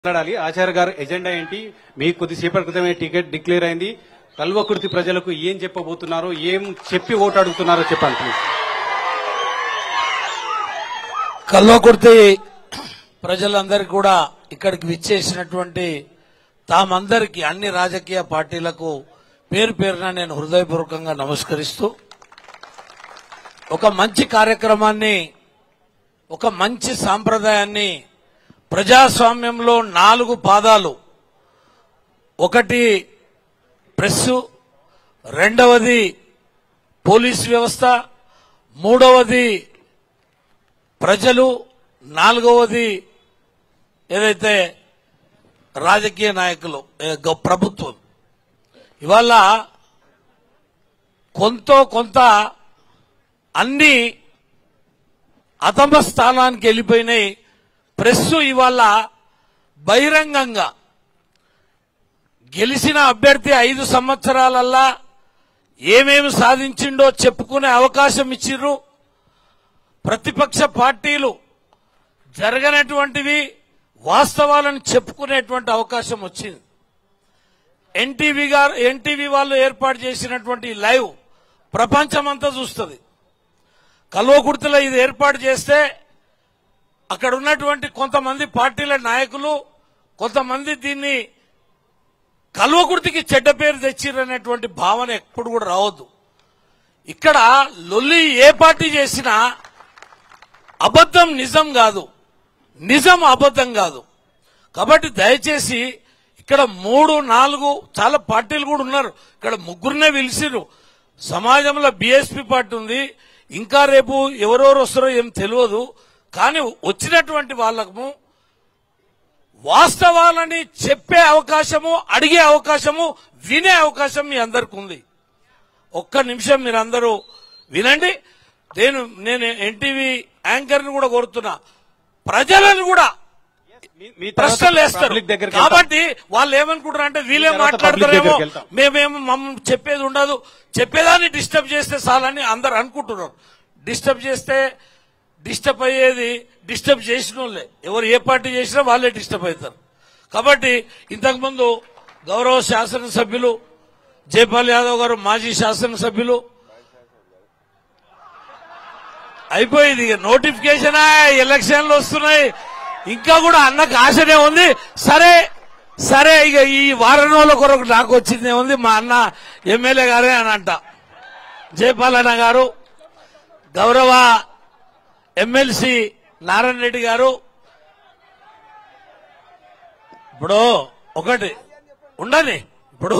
మాట్లాడాలి ఆచార్య గారు ఎజెండా ఏంటి మీకు కొద్దిసేపటి క్రితమే టికెట్ డిక్లేర్ అయింది కల్వకుర్తి ప్రజలకు ఏం చెప్పబోతున్నారో ఏం చెప్పి ఓటు అడుగుతున్నారో చెప్పండి ప్లీజ్ కల్వకుర్తి ప్రజలందరికీ కూడా ఇక్కడికి విచ్చేసినటువంటి తామందరికీ అన్ని రాజకీయ పార్టీలకు పేరు పేరున నేను హృదయపూర్వకంగా నమస్కరిస్తూ ఒక మంచి కార్యక్రమాన్ని ఒక మంచి సాంప్రదాయాన్ని ప్రజాస్వామ్యంలో నాలుగు పాదాలు ఒకటి ప్రెస్సు రెండవది పోలీస్ వ్యవస్థ మూడవది ప్రజలు నాలుగవది ఏదైతే రాజకీయ నాయకులు ఏ, గ- ప్రభుత్వం ఇవాళ కొంత కొంత అన్ని అతమ స్థానానికి వెళ్ళిపోయినాయి ప్రెస్ ఇవాళ బహిరంగంగా గెలిచిన అభ్యర్థి ఐదు సంవత్సరాలల్లా ఏమేమి సాధించిండో చెప్పుకునే అవకాశం ఇచ్చిర్రు ప్రతిపక్ష పార్టీలు జరగనటువంటివి వాస్తవాలను చెప్పుకునేటువంటి అవకాశం వచ్చింది ఎన్టీవీ గారు ఎన్టీవీ వాళ్ళు ఏర్పాటు చేసినటువంటి ఈ లైవ్ ప్రపంచమంతా చూస్తుంది కల్వకుర్తిలో ఇది ఏర్పాటు చేస్తే అక్కడ ఉన్నటువంటి కొంతమంది పార్టీల నాయకులు కొంతమంది దీన్ని కల్వకుర్తికి చెడ్డ పేరు తెచ్చిరనేటువంటి భావన ఎప్పుడు కూడా రావద్దు ఇక్కడ లొల్లి ఏ పార్టీ చేసినా అబద్ధం నిజం కాదు నిజం అబద్ధం కాదు కాబట్టి దయచేసి ఇక్కడ మూడు నాలుగు చాలా పార్టీలు కూడా ఉన్నారు ఇక్కడ ముగ్గురునే పిలిచిర్రు సమాజంలో బీఎస్పీ పార్టీ ఉంది ఇంకా రేపు ఎవరెవరు వస్తారో ఏం తెలియదు కానీ వచ్చినటువంటి వాళ్ళకు వాస్తవాలని చెప్పే అవకాశము అడిగే అవకాశము వినే అవకాశం మీ అందరికి ఉంది ఒక్క నిమిషం మీరందరూ వినండి నేను నేను ఎన్టీవీ యాంకర్ ని కూడా కోరుతున్నా ప్రజలను కూడా మీ- మీ తర్వాత ప్రశ్నలు వేస్తారు పబ్లిక్ దగ్గరికి వెళ్తాం. కాబట్టి వాళ్ళు ఏమనుకుంటారు అంటే వీళ్ళే మీ తర్వాత పబ్లిక్ మాట్లాడతారేమో దగ్గరికి వెళ్తాం. మేమేమో మమ్మల్ని చెప్పేది ఉండదు చెప్పేదాన్ని డిస్టర్బ్ చేస్తే చాలని అందరు అనుకుంటున్నారు డిస్టర్బ్ చేస్తే డిస్టర్బ్ అయ్యేది డిస్టర్బ్ చేసిన వాళ్ళే ఎవరు ఏ పార్టీ చేసినా వాళ్ళే డిస్టర్బ్ అవుతారు కాబట్టి ఇంతకుముందు గౌరవ శాసనసభ్యులు జయపాల్ యాదవ్ గారు మాజీ శాసనసభ్యులు అయిపోయింది ఇక నోటిఫికేషన్ ఎలక్షన్లు వస్తున్నాయి ఇంకా కూడా అన్నకు ఆశనే ఉంది సరే సరే ఇక ఈ వారం రోజుల కొరకు నాకు వచ్చిందే ఉంది మా అన్న ఎమ్మెల్యే గారే అని అంట జయపాలన్న గారు గౌరవ ఎమ్మెల్సీ నారాయణ రెడ్డి గారు ఇప్పుడు ఒకటి ఉండని ఇప్పుడు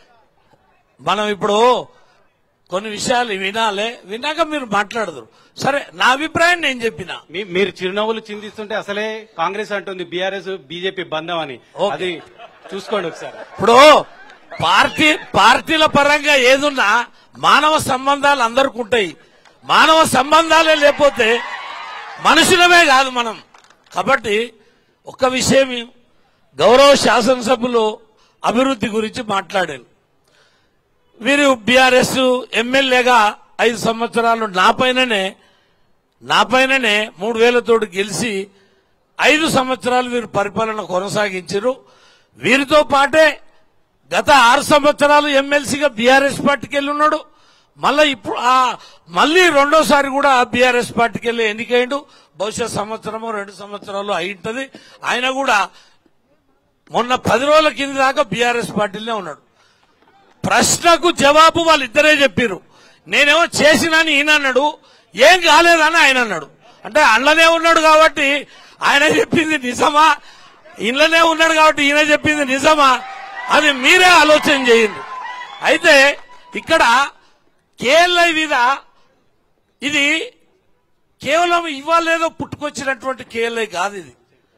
మనం ఇప్పుడు కొన్ని విషయాలు వినాలి విన్నాక మీరు మాట్లాడదురు సరే నా అభిప్రాయం నేను చెప్పిన మీ- మీరు చిరునవ్వులు చిందిస్తుంటే అసలే కాంగ్రెస్ అంటుంది బీఆర్ఎస్ బీజేపీ బంధం అని ఓకే. అది చూసుకోండి ఒకసారి ఇప్పుడు పార్టీ పార్టీల పరంగా ఏదున్నా మానవ సంబంధాలు అందరికి ఉంటాయి మానవ సంబంధాలే లేకపోతే మనుషులమే కాదు మనం కాబట్టి ఒక్క విషయం గౌరవ శాసనసభ్యులు అభివృద్ధి గురించి మాట్లాడాను వీరు బీఆర్ఎస్ ఎమ్మెల్యేగా ఐదు సంవత్సరాలు నా పైననే నా పైననే మూడు వేలతోటి గెలిచి ఐదు సంవత్సరాలు వీరు పరిపాలన కొనసాగించారు వీరితో పాటే గత ఆరు సంవత్సరాలు ఎమ్మెల్సీగా బీఆర్ఎస్ పార్టీకి వెళ్ళి ఉన్నాడు మళ్ళీ ఇప్పుడు ఆ మళ్ళీ రెండోసారి కూడా బీఆర్ఎస్ పార్టీకి వెళ్ళి ఎన్నికైండు బహుశా సంవత్సరమో రెండు సంవత్సరాలు అయి ఉంటది ఆయన కూడా మొన్న పది రోజుల కింద దాకా బీఆర్ఎస్ పార్టీలోనే ఉన్నాడు ప్రశ్నకు జవాబు వాళ్ళిద్దరే చెప్పారు నేనేమో చేసినని ఈయన అన్నాడు ఏం కాలేదని ఆయన అన్నాడు అంటే అండ్లనే ఉన్నాడు కాబట్టి ఆయన చెప్పింది నిజమా ఇంట్లోనే ఉన్నాడు కాబట్టి ఈయన చెప్పింది నిజమా అది మీరే ఆలోచన చేయండి అయితే ఇక్కడ కేఎల్ఐ మీద ఇది కేవలం ఇవాళేదో పుట్టుకొచ్చినటువంటి కేఎల్ఐ కాదు ఇది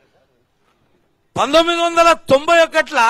పంతొమ్మిది వందల తొంభై ఒకట్ల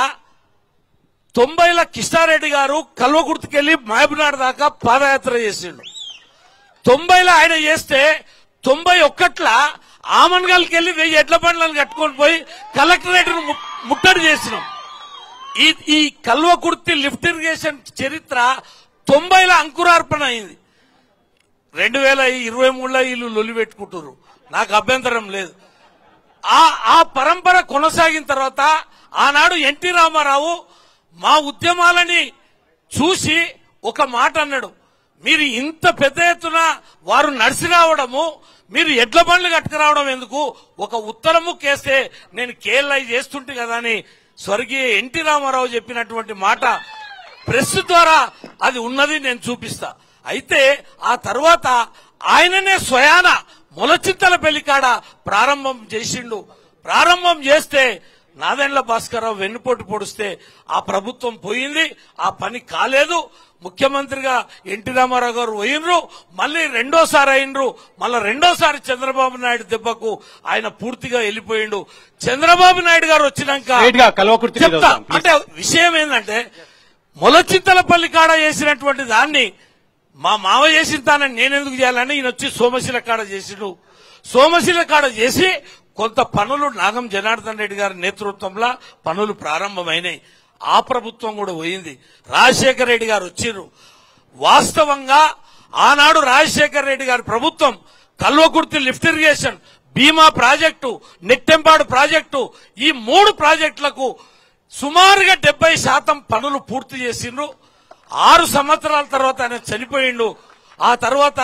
తొంభైల కిష్టారెడ్డి గారు కల్వకుర్తికెళ్లి మహబూబ్నార్ దాకా పాదయాత్ర చేసిండు తొంభైలో ఆయన చేస్తే తొంభై ఒక్కట్ల ఆమన్గల్కి వెళ్లి వెయ్యి ఎడ్ల బండ్లను కట్టుకొని పోయి కలెక్టరేట్ ముట్టడి చేసినాం ఈ ఈ కల్వకుర్తి లిఫ్ట్ ఇరిగేషన్ చరిత్ర తొంభైలో అంకురార్పణ అయింది రెండు వేల ఇరవై మూడులో వీళ్ళు లొల్లి పెట్టుకుంటారు నాకు అభ్యంతరం లేదు ఆ ఆ పరంపర కొనసాగిన తర్వాత ఆనాడు ఎన్టీ రామారావు మా ఉద్యమాలని చూసి ఒక మాట అన్నాడు మీరు ఇంత పెద్ద ఎత్తున వారు నడిచి రావడము మీరు ఎడ్ల బండ్లు కట్టుకురావడం ఎందుకు ఒక ఉత్తరము కేస్తే నేను కేఎల్ఐ చేస్తుంటే కదా అని స్వర్గీయ ఎన్టీ రామారావు చెప్పినటువంటి మాట ప్రెస్ ద్వారా అది ఉన్నది నేను చూపిస్తా అయితే ఆ తర్వాత ఆయననే స్వయాన మొలచింతల పెళ్లికాడ ప్రారంభం చేసిండు ప్రారంభం చేస్తే నాదెండ్ల భాస్కరరావు వెన్నుపోటు పొడిస్తే ఆ ప్రభుత్వం పోయింది ఆ పని కాలేదు ముఖ్యమంత్రిగా ఎన్టీ రామారావు గారు పోయినరు మళ్ళీ రెండోసారి అయినరు మళ్ళీ రెండోసారి చంద్రబాబు నాయుడు దెబ్బకు ఆయన పూర్తిగా వెళ్ళిపోయిండు చంద్రబాబు నాయుడు గారు వచ్చినాక స్ట్రైట్ గా కల్వకుర్తి మీద చెప్తా వద్దాం, please. అంటే విషయం ఏంటంటే మొలచింతలపల్లి కాడ చేసినటువంటి దాన్ని మా మావ చేసిన తానని నేనెందుకు చేయాలని ఈయన వచ్చి సోమశిల కాడ చేసిండు సోమశిల కాడ చేసి కొంత పనులు నాగం జనార్దన్ రెడ్డి గారి నేతృత్వంలో పనులు ప్రారంభమైనాయి ఆ ప్రభుత్వం కూడా పోయింది రాజశేఖర రెడ్డి గారు వచ్చిర్రు వాస్తవంగా ఆనాడు రాజశేఖర రెడ్డి గారి ప్రభుత్వం Kalwakurthy lift irrigation Bhima project Nettempadu project ఈ మూడు ప్రాజెక్టులకు సుమారుగా డెబ్బై శాతం పనులు పూర్తి చేసిండ్రు ఆరు సంవత్సరాల తర్వాత ఆయన చనిపోయిండు ఆ తర్వాత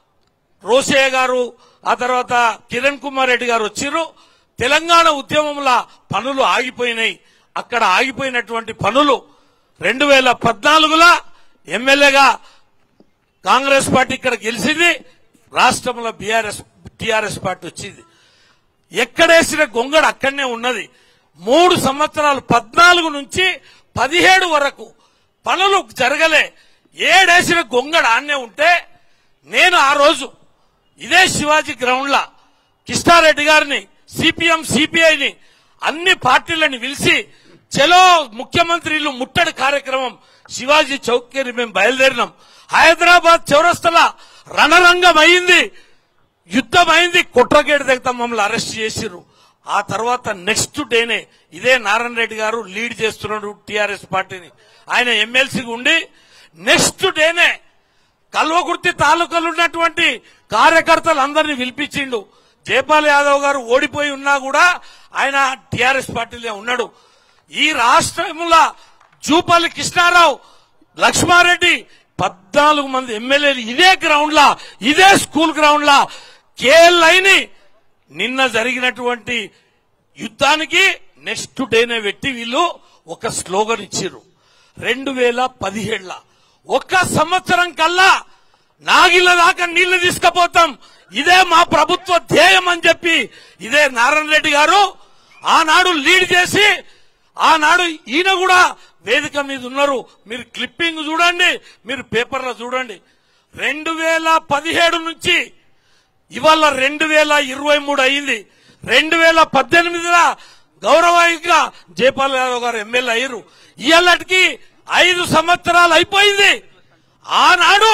రోసయ్య గారు ఆ తర్వాత కిరణ్ కుమార్ రెడ్డి గారు వచ్చిర్రు తెలంగాణ ఉద్యమంలో పనులు ఆగిపోయినాయి అక్కడ ఆగిపోయినటువంటి పనులు రెండు వేల పద్నాలుగులో ఎమ్మెల్యేగా కాంగ్రెస్ పార్టీ ఇక్కడ గెలిచింది రాష్ట్రంలో బీఆర్ఎస్ టీఆర్ఎస్ పార్టీ వచ్చింది ఎక్కడేసిన గొంగడ అక్కడనే ఉన్నది మూడు సంవత్సరాలు పద్నాలుగు నుంచి పదిహేడు వరకు పనులు జరగలే ఏడేసిన గొంగడ ఆన్నే ఉంటే నేను ఆ రోజు ఇదే శివాజీ గ్రౌండ్ లా కిష్టారెడ్డి గారిని సిపిఎం సిపిఐని అన్ని పార్టీలను పిలిచి చలో ముఖ్యమంత్రిలు ముట్టడి కార్యక్రమం శివాజీ చౌక్యని మేము బయలుదేరినాం హైదరాబాద్ చౌరస్తల రణరంగం అయింది యుద్ధం అయింది కుట్రగేడు దగ్గర మమ్మల్ని అరెస్ట్ చేసిర్రు ఆ తర్వాత నెక్స్ట్ డేనే ఇదే నారాయణ రెడ్డి గారు లీడ్ చేస్తున్నాడు టిఆర్ఎస్ పార్టీని ఆయన ఎమ్మెల్సీగా ఉండి నెక్స్ట్ డేనే కల్వకుర్తి తాలూకాలో ఉన్నటువంటి కార్యకర్తలు అందరినీ పిలిపించిండు జయపాల్ యాదవ్ గారు ఓడిపోయి ఉన్నా కూడా ఆయన టిఆర్ఎస్ పార్టీలో ఉన్నాడు ఈ రాష్ట్రంలో జూపల్లి కృష్ణారావు లక్ష్మారెడ్డి పద్నాలుగు మంది ఎమ్మెల్యేలు ఇదే గ్రౌండ్ లా ఇదే స్కూల్ గ్రౌండ్ లా కేఎల్ఐని నిన్న జరిగినటువంటి యుద్ధానికి నెక్స్ట్ డేనే పెట్టి వీళ్ళు ఒక స్లోగన్ ఇచ్చిర్రు రెండు వేల పదిహేడుల ఒక్క సంవత్సరం కల్లా నాగిళ్ళ దాకా నీళ్లు తీసుకుపోతాం ఇదే మా ప్రభుత్వ ధ్యేయం అని చెప్పి ఇదే నారాయణ రెడ్డి గారు ఆనాడు లీడ్ చేసి ఆనాడు ఈయన కూడా వేదిక మీద ఉన్నారు మీరు క్లిప్పింగ్ చూడండి మీరు పేపర్లో చూడండి రెండు వేల పదిహేడు నుంచి ఇవాళ రెండు వేల ఇరవై మూడు అయింది రెండు వేల పద్దెనిమిదిలో గౌరవంగా జయపాల్ యాదవ్ గారు ఎమ్మెల్యే అయ్యారు ఇవాళకి ఐదు సంవత్సరాలు అయిపోయింది ఆనాడు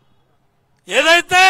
ఏదైతే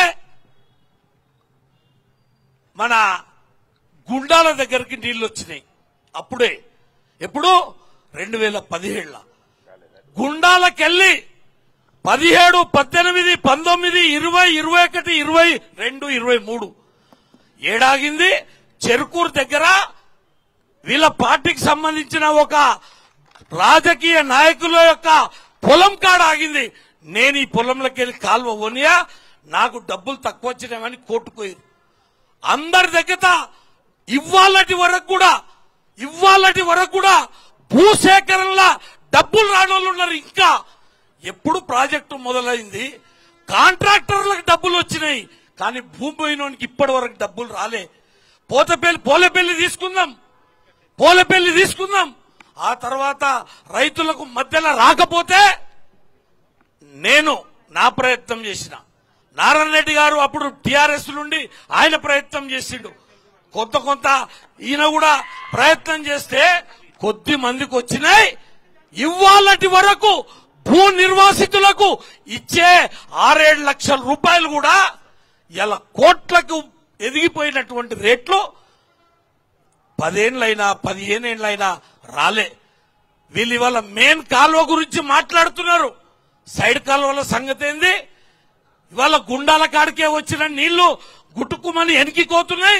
మన గుండాల దగ్గరికి నీళ్లు వచ్చినాయి అప్పుడే ఎప్పుడు రెండు వేల పదిహేడులో గుండాలకెళ్ళి పదిహేడు పద్దెనిమిది పంతొమ్మిది ఇరవై ఇరవై ఒకటి ఇరవై రెండు ఇరవై మూడు ఏడాగింది చెరుకూరు దగ్గర వీళ్ళ పార్టీకి సంబంధించిన ఒక రాజకీయ నాయకుల యొక్క పొలం కాడ ఆగింది నేను ఈ పొలంలోకి వెళ్ళి కాలువ ఓనియా నాకు డబ్బులు తక్కువ వచ్చినామని కోర్టుపోయారు అందరి దగ్గర ఇవ్వాలటి వరకు కూడా ఇవ్వాలటి వరకు కూడా భూసేకరణలో డబ్బులు రానోళ్ళు ఉన్నారు ఇంకా ఎప్పుడు ప్రాజెక్టు మొదలైంది కాంట్రాక్టర్లకు డబ్బులు వచ్చినాయి కానీ భూమి పోయినోనికి ఇప్పటి వరకు డబ్బులు రాలే పోతపల్లి పోలేపల్లి తీసుకుందాం పోలేపల్లి తీసుకుందాం ఆ తర్వాత రైతులకు మధ్యలో రాకపోతే నేను నా ప్రయత్నం చేసిన నారాయణ రెడ్డి గారు అప్పుడు టిఆర్ఎస్ నుండి ఆయన ప్రయత్నం చేసిండు కొంత కొంత ఈయన కూడా ప్రయత్నం చేస్తే కొద్ది మందికి వచ్చినాయి ఇవాళటి వరకు భూ నిర్వాసితులకు ఇచ్చే ఆరేడు లక్షల రూపాయలు కూడా ఇలా కోట్లకు ఎదిగిపోయినటువంటి రేట్లు పదేళ్ళైనా పదిహేనేళ్ళైనా రాలే వీళ్ళు ఇవాళ మెయిన్ కాలువ గురించి మాట్లాడుతున్నారు సైడ్ కాలువల సంగతి ఏంది ఇవాళ గుండాల కాడికే వచ్చిన నీళ్లు గుట్టుకుమని ఎనికిపోతున్నాయి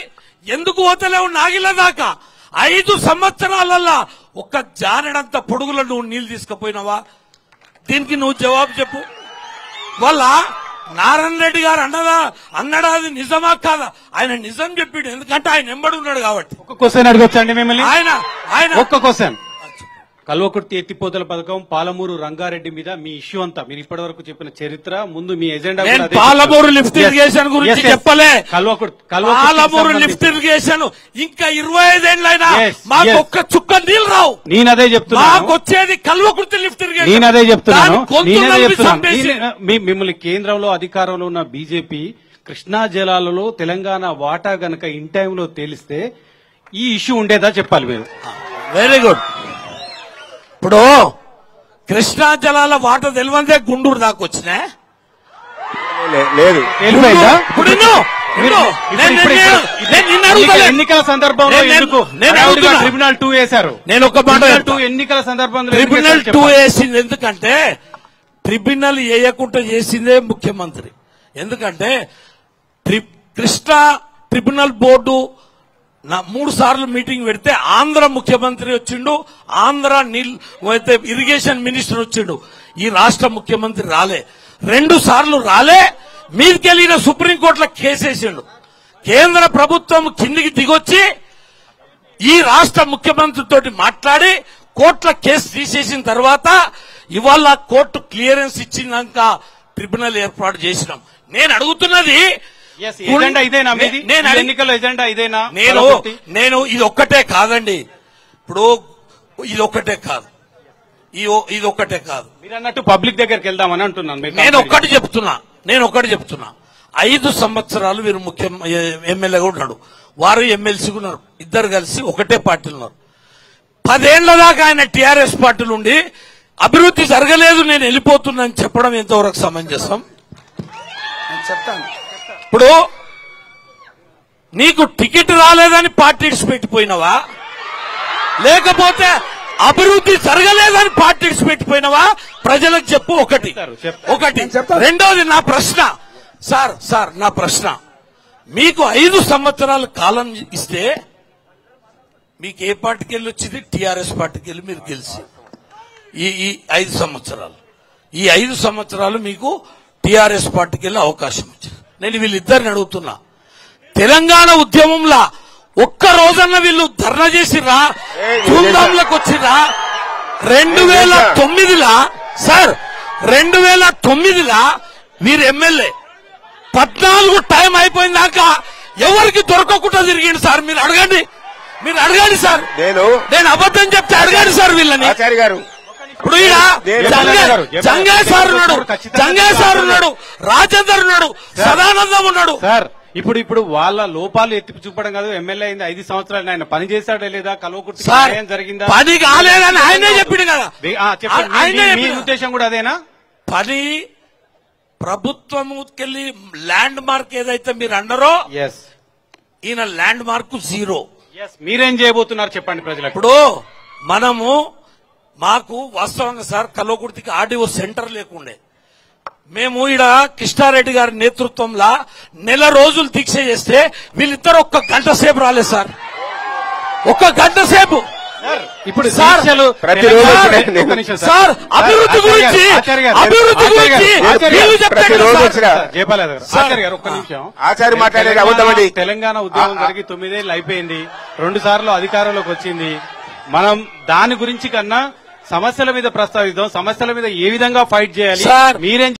ఎందుకు పోతలేవు నాగిల దాకా ఐదు సంవత్సరాలల్లా ఒక్క జానడంత పొడుగులో నువ్వు నీళ్లు తీసుకుపోయినావా దీనికి నువ్వు జవాబు చెప్పు వాళ్ళ నారాయణ రెడ్డి గారు అన్నదా అన్నడా అది నిజమా కాదా ఆయన నిజం చెప్పిండు ఎందుకంటే ఆయన ఎంబడి ఉన్నాడు కాబట్టి ఒక్క క్వశ్చన్ అడగొచ్చండి మిమ్మల్ని ఆయన ఆయన ఒక్క క్వశ్చన్ కల్వకుర్తి ఎత్తిపోతల పథకం పాలమూరు రంగారెడ్డి మీద మీ ఇష్యూ అంతా మీరు ఇప్పటి వరకు చెప్పిన చరిత్ర ముందు మీ ఎజెండా నేను కూడా అదే పాలమూరు చెప్తారు. Lift Yes. ఇరిగేషన్ గురించి Yes, yes. చెప్పలే కల్వకుర్తి కల్వకుర్తికి పాలమూరు సంబంధించి- లిఫ్ట్ ఇరిగేషన్ ఇంకా ఇరవై ఐదేళ్లైనా Yes, మాకు yes. ఒక్క చుక్క నీళ్ళు రావు నేను అదే మాకు చెప్తున్నాను వచ్చేది కల్వకుర్తి లిఫ్ట్ ఇరిగేషన్ నేను అదే చెప్తున్నాను దాని గొంతు నేను అదే నలిపి చెప్తున్నాను చంపేసి- నేను- మీ- మిమ్మల్ని కేంద్రంలో అధికారంలో ఉన్న బీజేపీ కృష్ణా జలాలలో తెలంగాణ వాటా గనక ఇన్ టైంలో తేలిస్తే ఈ ఇష్యూ ఉండేదా చెప్పాలి మీరు వెరీ గుడ్ ఇప్పుడు కృష్ణా జలాల వాట తెలివందే గుండూరు దాకా వచ్చినా లే- లేదు తేలిపోయిందా ఇప్పుడు ఇನ್ನು, మీరు- ఇನ್ನು. ఇప్పుడు- నేను- ఇప్పుడు- నేను- ఇప్పుడు- నేను నిన్ను ఎన్నికల- అడుగుతలే. ఎన్నికల సందర్భంలో నేను- ఎందుకు నేను హడావుడిగా అడుగుతున్నా. ట్రిబ్యునల్ టూ వేశారు నేను ఒక మాట ట్రిబ్యునల్ టూ చెప్తా. ఎన్నికల సందర్భంలో ఎందుకు ట్రిబ్యునల్ వేశారు టూ చెప్పాలి. వేసింది ఎందుకంటే ట్రిబ్యునల్ వేయకుండా చేసిందే ముఖ్యమంత్రి ఎందుకంటే ట్రి- కృష్ణా ట్రిబ్యునల్ బోర్డు నా మూడు సార్లు మీటింగ్ పెడితే ఆంధ్ర ముఖ్యమంత్రి వచ్చిండు ఆంధ్ర నీల్ అయితే ఇరిగేషన్ మినిస్టర్ వచ్చిండు ఈ రాష్ట్ర ముఖ్యమంత్రి రాలే రెండు సార్లు రాలే మీదికెళ్ళిన సుప్రీంకోర్టులో కేసేసిండు కేంద్ర ప్రభుత్వం కిందికి దిగొచ్చి ఈ రాష్ట్ర ముఖ్యమంత్రి తోటి మాట్లాడి కోర్టుల కేసు తీసేసిన తర్వాత ఇవాళ కోర్టు క్లియరెన్స్ ఇచ్చినాక ట్రిబ్యునల్ ఏర్పాటు చేసినాం నేను అడుగుతున్నది Yes, ఎజెండా ఇదేనా మీది నేను ఈ అడిగి- ఎన్నికల ఎజెండా ఇదేనా నేను కల్వకుర్తి? నేను ఇది ఒక్కటే కాదండి ఇప్పుడు ఇది ఒక్కటే కాదు ఈ ఓ- ఇది ఒక్కటే కాదు మీరు అన్నట్టు పబ్లిక్ దగ్గరికి వెళ్దామని అంటున్నాను మీరు నేను ఒక్కటి చెప్తున్నా నేను ఒక్కటి చెప్తున్నా ఐదు సంవత్సరాలు వీరు ముఖ్య ఎమ్మెల్యేగా ఉన్నాడు వారు ఎమ్మెల్సీ ఉన్నారు ఇద్దరు కలిసి ఒకటే పార్టీలు ఉన్నారు పదేళ్ల దాకా ఆయన టీఆర్ఎస్ పార్టీలు ఉండి అభివృద్ధి జరగలేదు నేను వెళ్ళిపోతున్నాను చెప్పడం ఎంతవరకు సమంజసం నేను చెప్తాను ఇప్పుడు నీకు టికెట్ రాలేదని పార్టీ పెట్టిపోయినవా లేకపోతే అభివృద్ధి జరగలేదని పార్టీ పెట్టిపోయినవా ప్రజలకు చెప్పు ఒకటి చెప్తారు, చెప్తారు. ఒకటి నేను చెప్తాను. రెండోది నా ప్రశ్న సార్ సార్ నా ప్రశ్న మీకు ఐదు సంవత్సరాల కాలం ఇస్తే మీకు ఏ పార్టీకి వెళ్ళి వచ్చింది టీఆర్ఎస్ పార్టీకి వెళ్ళి మీరు గెలిచి ఈ ఈ ఐదు సంవత్సరాలు ఈ ఐదు సంవత్సరాలు మీకు టీఆర్ఎస్ పార్టీకి వెళ్ళి అవకాశం వచ్చింది నేను వీళ్ళిద్దరిని అడుగుతున్నా తెలంగాణ ఉద్యమంలో ఒక్క రోజన్న వీళ్ళు ధర్నా చేసిరా ఏయ్, ధూమ్ధాంలకు వచ్చిరా రెండు వేల తొమ్మిదిలా సార్ రెండు వేల తొమ్మిదిలా వీరు ఎమ్మెల్యే పద్నాలుగు టైం అయిపోయిందాక ఎవరికి దొరకకుండా తిరిగింది సార్ మీరు అడగండి మీరు అడగండి సార్ నేను నేను అబద్ధం చెప్తే అడగండి సార్ వీళ్ళని ఆచార్య గారు ఇప్పుడు ఈయన నేను- జంగే- గారు, జయపాల్ జంగే గారు, సార్ ఉన్నాడు ఖచ్చితంగా జంగే సార్ ఉన్నాడు రాజేందర్ ఉన్నాడు సదానందం ఉన్నాడు సార్ ఇప్పుడు ఇప్పుడు వాళ్ళ లోపాలు ఎత్తి చూపడం కాదు ఎమ్మెల్యే అయింది ఐదు సంవత్సరాలు ఆయన పని చేశాడా లేదా కల్వకుర్తి సార్ న్యాయం జరిగిందా పని కాలేదని ఆయనే చెప్పిండు కదా ఆ, చెప్పండి. మీ- ఆయనే మీ- మీ చెప్పిండు. ఉద్దేశం కూడా అదేనా పని ప్రభుత్వంకెళ్ళి ల్యాండ్ మార్క్ ఏదైతే మీరు అన్నారో ఎస్ ఈయన ల్యాండ్ మార్క్ జీరో ఎస్ మీరేం చేయబోతున్నారు చెప్పండి ప్రజలకు ఇప్పుడు మనము మాకు వాస్తవంగా సార్ కల్వకుర్తికి ఆర్డీఓ సెంటర్ లేకుండే మేము ఈడ కృష్ణారెడ్డి గారి నేతృత్వంలో నెల రోజులు దీక్ష చేస్తే వీళ్ళిద్దరు ఒక్క గంట సేపు రాలేదు సార్ ఒక్క గంట సేపు ఇప్పుడు సార్, దీక్షలు ప్రతిరోజు తెలంగాణ- ఇక్కడ ఒక్క నిమిషం సార్ అభివృద్ధి ఆచార్య గారు, గురించి ఆచార్య గారు, అభివృద్ధి ఆచార్య గారు, గురించి ఆచార్య వీళ్ళు గారు, చెప్తారు ప్రతిరోజు సార్. వచ్చిన జయపాల్ గారు సార్. ఆచార్య గారు ఒక్క నిమిషం ఆచార్య మాట్లాడేది తెలంగాణ- అబద్ధమండి. తెలంగాణ ఉద్యమం ఆ- జరిగి తొమ్మిదేళ్ళు అయిపోయింది రెండు సార్లు అధికారంలోకి వచ్చింది మనం దాని గురించి కన్నా సమస్యల మీద ప్రస్తావిద్దాం సమస్యల మీద ఏ విధంగా ఫైట్ చేయాలి సార్. మీరేం